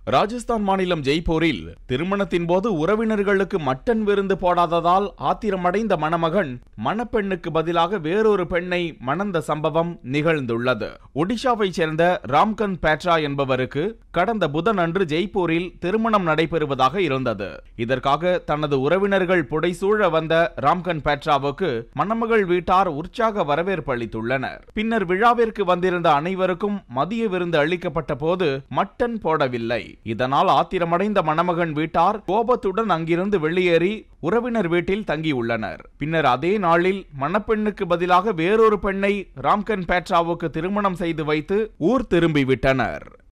ராஜஸ்தான் மாநிலம் ஜெய்ப்பூரில் திருமணத்தின் போது உறவினர்களுக்கு மட்டன் விருந்து போடாததால் ஆத்திரமடைந்த மணமகன் மணப்பெண்ணுக்கு பதிலாக வேறொரு பெண்ணை மணந்த சம்பவம் நிகழ்ந்துள்ளது ஒடிஷாவைச் சேர்ந்த ராம்கந்த் பேட்ரா என்பவருக்கு கடந்த புதன் அன்று ஜெய்ப்பூரில் திருமணம் நடைபெறுவதாக இருந்தது இதற்காக தனது உறவினர்கள் புடைசூழ வந்த ராம்கந்த் பேட்ராவுக்கு மணமகள் வீட்டார் உற்சாக வரவேற்பு அளித்துள்ளனர் பின்னர் விழாவிற்கு வந்திருந்த அனைவருக்கும் மதிய விருந்து அளிக்கப்பட்ட போது மட்டன் போடவில்லை இதனால் ஆத்திரமடைந்த மணமகன் வீட்டார் கோபத்துடன் அங்கிருந்து வெளியேறி உறவினர் வீட்டில் தங்கியுள்ளனர் பின்னர் அதே நாளில் மணப்பெண்ணுக்கு பதிலாக வேறொரு பெண்ணை ராம்கன் பேட்ராவுக்கு திருமணம் செய்து வைத்து ஊர் திரும்பிவிட்டனர்